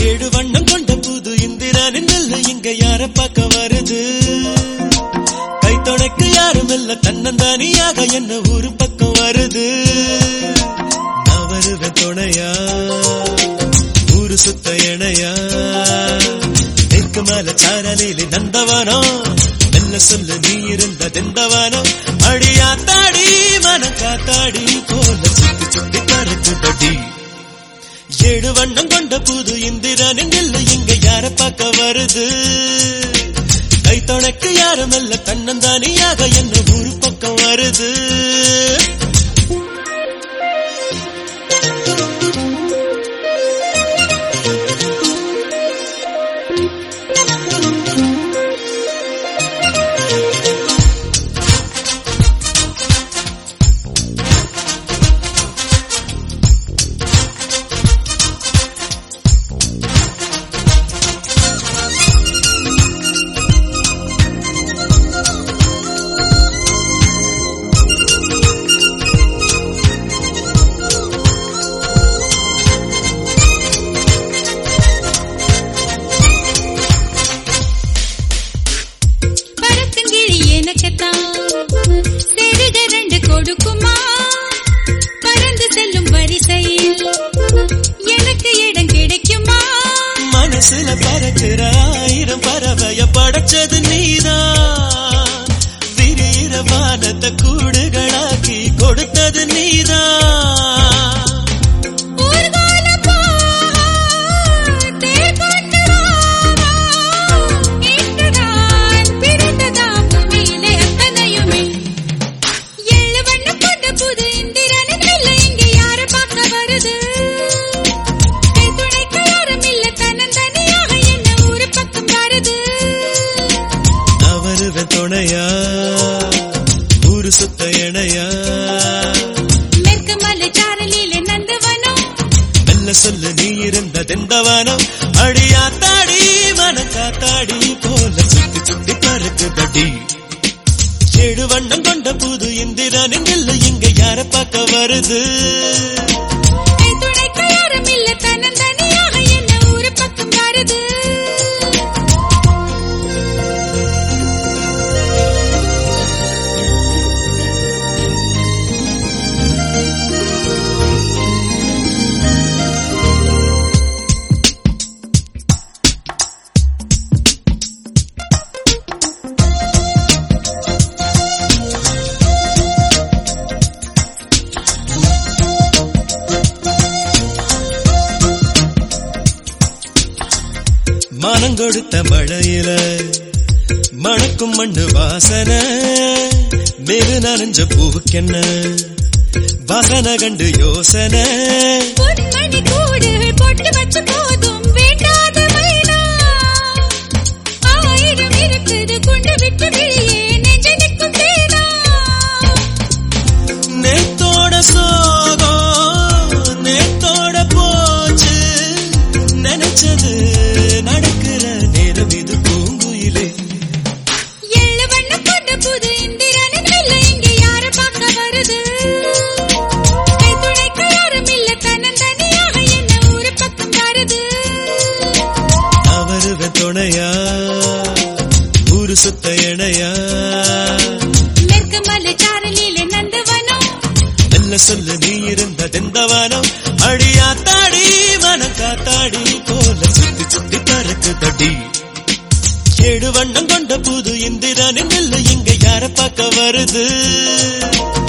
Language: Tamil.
ஏழு வண்ணம் கொண்ட புது இந்திரானின் நெல்ல இங்க யார பார்க்க வருது கை துணைக்கு யாரும் இல்ல தன்னந்தானியாக என்ன ஊரு பக்கம் வருது நான் வருவேன் துணையா ஊரு சுத்த இணையா தெற்கு மேல சாரலிலே நந்தவனம் மெல்ல சொல்ல நீ இருந்த தெந்தவனம் அடியா தாடி மன காத்தாடி போல சுத்தி சுத்தி பறக்குதடி ஏழு வண்ணம் கொண்ட புது இந்திரனின் இல்லை இங்க யார பார்க்க வருது கை துணைக்கு யாரும் இல்ல தன்னந்தானியாக என்ன ஊரு பக்கம் வருது பறக்குங்கிழி எனக்குத்தான் செருக ரெண்டு கொடுக்குமா பறந்து செல்லும் வரிசையில் எனக்கு இடம் கிடைக்குமா மனசுல பறக்கிற ஆயிரம் பறவைய படைச்சது நீதான் விரிகிற வானத்தை கூடுகளாக்கி கொடுத்தது நீதான் ஊர்வலம் போ, தேர் கொண்டு வா, இங்குதான் பிறந்ததாம் பூமியிலே அத்தனையுமே. ஏழு வண்ணம் கொண்ட புது இந்திரனின் வெள்ளை இங்கே யாரை பார்க்க வருது? கை துணைக்க யாரும் இல்ல, தன்னந்தனியாக என்ன ஊரு பக்கம் வருது? நான் வருவேன் துணையா ஊரு சுத்த இணையா மேற்கு மலை சாரலிலே நந்தவனம் மெல்ல சொல்ல நீ இருந்த தெந்தவனம் அடியா தாடி மன காத்தாடி போல சுத்தி சுத்தி பறக்குதடி ஏழு வண்ணம் கொண்ட புது இந்திரனின் இல்லை இங்க யார பார்க்க வருது கை துணைக்க யாரும் இல்ல, தன்னந்தனியாக என்ன ஊரு பக்கம் வருது? மனம் கொடுத்த மழையில மணக்கும் மண்ணு வாசனை மேலு நனைஞ்ச பூவுக்கென்ன வாசனை கண்டு யோசனை பொன்மணி கூடுகள் போட்டு வச்ச போதும் வேண்டாத மைனா ஆயிரம் இருக்குது குண்டு விட்டு வெளியே நெஞ்ச நிற்கும் தேனா நேத்தோட சோகம் நேத்தோட போச்சு நினைச்சது நடக்கிற நேரம் இது பூங்குயிலே ஏழு வண்ணம் கொண்ட புது இந்திரனின் வெள்ளை இங்கே யார பார்க்க வருது கை துணைக்க யாரும் இல்ல தன்னந்தனியாக என்ன ஊரு பக்கம் வருது நான் வருவேன் துணையா ஊரு சுத்த இணையா மேற்கு மலை சாரலிலே நந்தவனம் மெல்ல சொல்ல நீ இருந்த தெந்தவனம் அடியா தாடி மன காத்தாடி போல சுத்தி சுத்தி பறக்குதடி ஏழு வண்ணம் கொண்ட புது இந்திரனின் இல்லை இங்க யார பார்க்க வருது